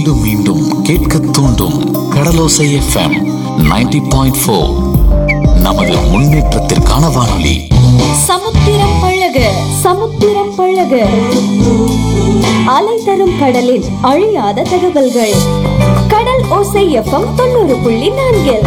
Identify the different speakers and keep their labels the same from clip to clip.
Speaker 1: மீண்டும் மீண்டும் கேட்க தூண்டும் கடலோசை எஃப்எம் 90.4 பாயிண்ட் ஃபோர் நமது முன்னேற்றத்திற்கான வானொலி
Speaker 2: சமுத்திரம் பழக சமுத்திரம் பழக அலை தரும் கடலில் அழியாத தகவல்கள் கடல் ஓசை எஃப்எம் தொண்ணூறு புள்ளி நான்கு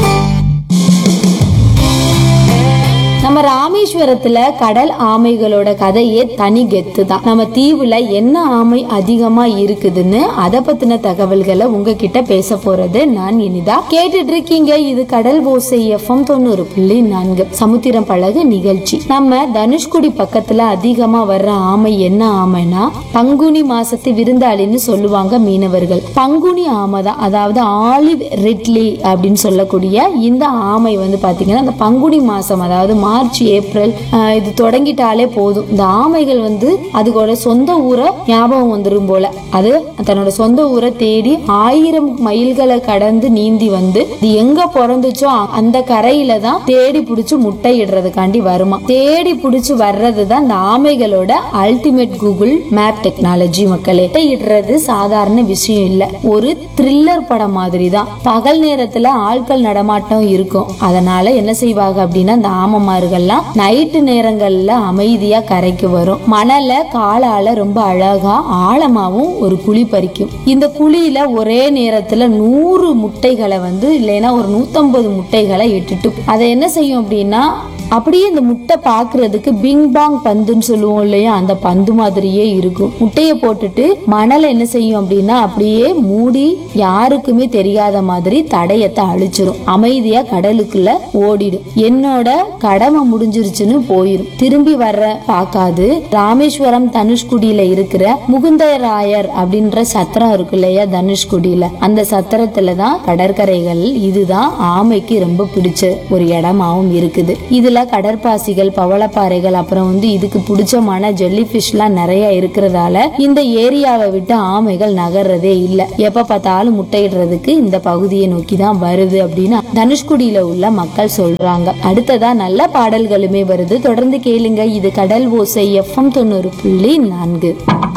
Speaker 2: நம்ம ராமேஸ்வரத்துல கடல் ஆமைகளோட கதையே தனி கெத்து தான் நம்ம தீவுல என்ன ஆமை அதிகமா இருக்குதுன்னு அத பத்தின தகவல்களை உங்ககிட்ட பேச போறது நான் இனிதா கேட்டுட்டு இருக்கீங்க இது கடல் ஓசை எஃப்எம் தொண்ணூறு புள்ளி நான்கு சமுத்திரம் பழகு நிகழ்ச்சி நம்ம தனுஷ்குடி பக்கத்துல அதிகமா வர்ற ஆமை என்ன ஆமைனா பங்குனி மாசத்து விருந்தாளின்னு சொல்லுவாங்க மீனவர்கள் பங்குனி ஆமை தான் அதாவது ஆலிவ் ரெட்லி அப்படின்னு சொல்லக்கூடிய இந்த ஆமை வந்து பாத்தீங்கன்னா அந்த பங்குனி மாசம் அதாவது மார்ச் ஏப்ரல் ஆஹ் இது தொடங்கிட்டாலே போதும் இந்த ஆமைகள் வந்து அதுக்கோட சொந்த ஊரை ஞாபகம் வந்துரும் போல அது தன்னோட சொந்த ஊரை தேடி ஆயிரம் மைல்களை கடந்து நீந்தி வந்து இது எங்க பிறந்துச்சோ அந்த கரையில தான் தேடி புடிச்சு முட்டை இடுறதுக்காண்டி வருமா தேடி புடிச்சு வர்றது தான் இந்த ஆமைகளோட அல்டிமேட் கூகுள் மேப் டெக்னாலஜி மக்களே முட்டை இடுறது சாதாரண விஷயம் இல்ல ஒரு த்ரில்லர் படம் மாதிரி தான் பகல் நேரத்துல ஆட்கள் நடமாட்டம் இருக்கும் அதனால என்ன செய்வாங்க அப்படின்னா இந்த ஆமமார்கள்லாம் நைட்டு நேரங்கள்ல அமைதியா கரைக்கு வரும் மணல காலால ரொம்ப அழகா ஆழமாவும் ஒரு குழி பறிக்கும் இந்த குழியில ஒரே நேரத்துல நூறு முட்டைகளை வந்து இல்லைன்னா ஒரு நூத்தம்பது முட்டைகளை இட்டுட்டு அதை என்ன செய்யும் அப்படின்னா அப்படியே இந்த முட்டை பாக்குறதுக்கு பிங் பாங் பந்துன்னு சொல்லுவோம் இல்லையா அந்த பந்து மாதிரியே இருக்கும் முட்டைய போட்டுட்டு மணலை என்ன செய்யும் அப்படின்னா அப்படியே மூடி யாருக்குமே தெரியாத மாதிரி தடயத்தை அழிச்சிரும் அமைதியா கடலுக்குள்ள ஓடிடும் என்னோட கடமை முடிஞ்சிருச்சுன்னு போயிரும் திரும்பி வர்ற பார்க்காது ராமேஸ்வரம் தனுஷ்குடியில இருக்கிற முகுந்தராயர் அப்படின்ற சத்திரம் இருக்கு இல்லையா தனுஷ்குடியில அந்த சத்திரத்துல தான் கடற்கரைகள் இதுதான் ஆமைக்கு ரொம்ப பிடிச்ச ஒரு இடமாவும் இருக்குது இதுல கடற்பாசிகள் பவளப்பாறைகள் அப்புறம் வந்து இதுக்கு பிடிச்சமான ஜெல்லி ஃபிஷ்லாம் நிறைய இருக்கிறதால இந்த ஏரியாவை விட்டு ஆமைகள் நகர்றதே இல்ல எப்ப பார்த்தாலும் முட்டையிடுறதுக்கு இந்த பகுதியை நோக்கி தான் வருது அப்படின்னு தனுஷ்குடியில உள்ள மக்கள் சொல்றாங்க அடுத்ததா நல்ல பாடல்களுமே வருது தொடர்ந்து கேளுங்க இது கடல் ஓசை எஃப்எம் தொண்ணூறு புள்ளி நான்கு